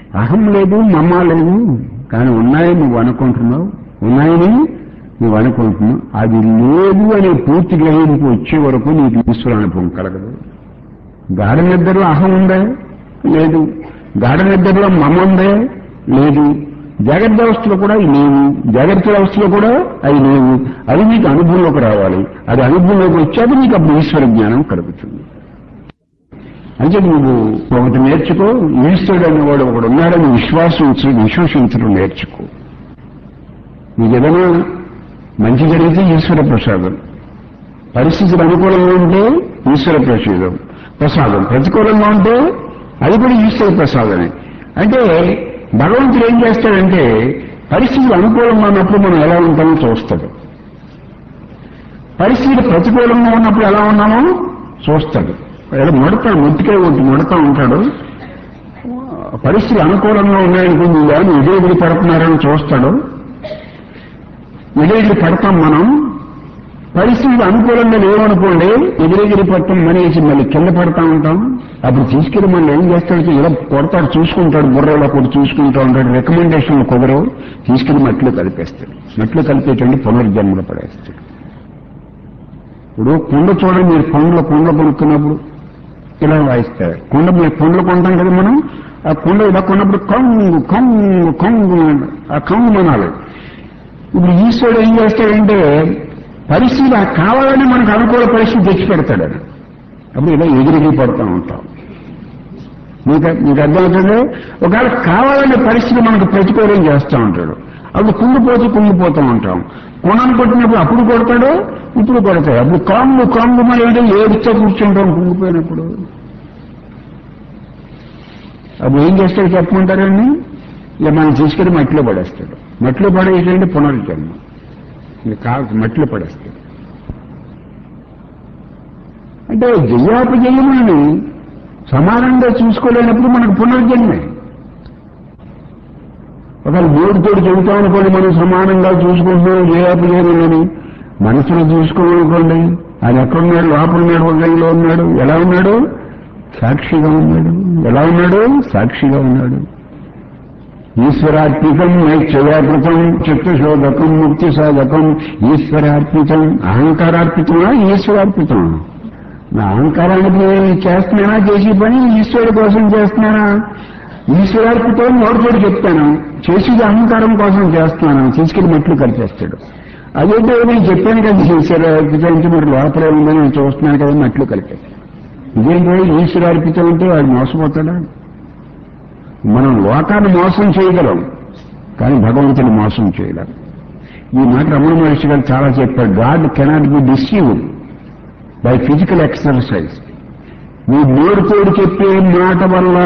అహం లేదు మమ్మ లేదు కానీ ఉన్నాయని నువ్వు అనుకుంటున్నావు ఉన్నాయని నువ్వు అనుకుంటున్నావు అది లేదు అనే పూర్తి గ్రహింపు వచ్చే వరకు నీకు ఈశ్వర అనుభవం కలగదు గాఢ నిద్రలో అహం ఉందా లేదు గాఢ నిద్రలో మమ ఉందా లేదు జాగ్రత్త అవస్థలో కూడా అవి లేవు జాగ్రత్త అవస్థలో కూడా అవి లేవు అది నీకు అనుభవంలోకి రావాలి అది అనుభవంలోకి వచ్చాక నీకు అప్పుడు ఈశ్వర జ్ఞానం కలుగుతుంది అంటే నువ్వు ఒకటి నేర్చుకో ఈశ్వరుడు అనేవాడు ఒకడు ఉన్నాడని విశ్వాసించు విశ్వసించడం నేర్చుకో నీకు ఏదైనా మంచి జరిగితే ఈశ్వర ప్రసాదం పరిస్థితులు అనుకూలంగా ఉంటే ఈశ్వర ప్రసాదం ప్రసాదం ప్రతికూలంగా ఉంటే అది కూడా ఈశ్వర ప్రసాదమే అంటే భగవంతుడు ఏం చేస్తాడంటే పరిస్థితులు అనుకూలంగా ఉన్నప్పుడు మనం ఎలా ఉంటామో చూస్తాడు పరిస్థితులు ప్రతికూలంగా ఉన్నప్పుడు ఎలా ఉన్నామో చూస్తాడు ఎలా ముడతాడు ముట్టికే ఒకటి ముడతా ఉంటాడు పరిస్థితులు అనుకూలంగా ఉన్నాయనుకుంది కానీ ఎదురెగిరి పడుతున్నారని చూస్తాడు ఎదురెగిరి పడతాం మనం పరిస్థితులు అనుకూలంగా లేవనుకోండి ఎగిరెగిరి పట్టం మనేసి మళ్ళీ కింద పడతా ఉంటాం అప్పుడు తీసుకెళ్లి మళ్ళీ ఏం చేస్తాడు ఇలా కొడతాడు చూసుకుంటాడు బుర్రలో కూడా చూసుకుంటూ ఉంటాడు రికమెండేషన్లు కుదరవు తీసుకెళ్లి మట్టిలో కలిపేస్తాడు మట్టిలో కలిపేటండి పునర్జన్మలో పడేస్తాడు ఇప్పుడు కుండ చూడండి మీరు కొండలో కుండ కొనుక్కున్నప్పుడు ఇలా వాయిస్తారు కుండ మీరు కుండలు కొంటాం కదా మనం ఆ కుండ ఇలా కొన్నప్పుడు కంగు కంగు కంగు అంట. ఆ కంగు మనాలి ఇప్పుడు ఈశ్వరుడు ఏం చేస్తాడంటే పరిస్థితి ఆ కావాలని మనకు అనుకూల పరిస్థితి తెచ్చి పెడతాడు ఆయన. అప్పుడు ఇలా ఎగిరిగి పడుతూ ఉంటాం మీకు మీకు అర్థమవుతుంది ఒకవేళ కావాలనే పరిస్థితి మనకు ప్రతికూలం చేస్తూ ఉంటాడు అప్పుడు కుంగిపోతూ కుంగిపోతూ ఉంటాం కొనను కొట్టినప్పుడు అప్పుడు కొడతాడు ఇప్పుడు కొడతాడు అప్పుడు కాంగు కాంగు మరి ఏంటో ఏడుస్తూ కూర్చుంటాం కుంగిపోయినప్పుడు అప్పుడు ఏం చేస్తాడు చెప్పమంటారండి ఇక మనం తీసుకెళ్ళి మట్టిలో పడేస్తాడు మట్టిలో పడేసేయండి పునర్జన్మ ఇక కాదు మట్టిలో పడేస్తాడు అంటే జయాపజయములను సమానంగా చూసుకోలేనప్పుడు మనకు పునర్జన్మే ఒకవేళ మూడుతోడు చెబుతాం అనుకోండి మనం సమానంగా చూసుకుంటున్నాం జయాపజయములని మనసులో చూసుకోమనుకోండి ఆయన ఎక్కడున్నాడు లోపల ఉన్నాడు హృదయంలో ఉన్నాడు ఎలా ఉన్నాడు సాక్షిగా ఉన్నాడు ఎలా ఉన్నాడు సాక్షిగా ఉన్నాడు ఈశ్వరార్పితం నైశ్చయాకృతం చిత్తశోధకం ముక్తి సాధకం ఈశ్వరార్పితం అహంకారార్పితమా ఈశ్వరార్పితమా నా అహంకారానికి చేస్తున్నానా చేసే పని ఈశ్వరుడి కోసం చేస్తున్నానా ఈశ్వరార్పితం నోటితోటి చెప్తాను చేసేది అహంకారం కోసం చేస్తున్నాను తీసుకెళ్లి మెట్లు కలిపేస్తాడు అదేంటో నేను చెప్పాను కదా ఈశ్వరార్పితం అంటే మరి లోపలే ఉందని నేను చూస్తున్నాను కదా మెట్లు కలిపేస్తాడు ఇదేంటో ఈశ్వరార్పితం అంటే వాడు మోసపోతాడా మనం లోకాన్ని మోసం చేయగలం కానీ భగవంతుని మోసం చేయలేం ఈ మాట రమణ మహర్షి గారు చాలా చెప్పారు God cannot be deceived by physical exercise మీ నోరుతోడు చెప్పే మాట వల్ల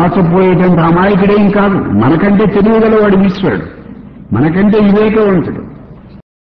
మోసపోయేటువంటి అమాయకుడేం కాదు మనకంటే తెలియగలవాడు ఈశ్వరుడు మనకంటే వివేకవంతుడు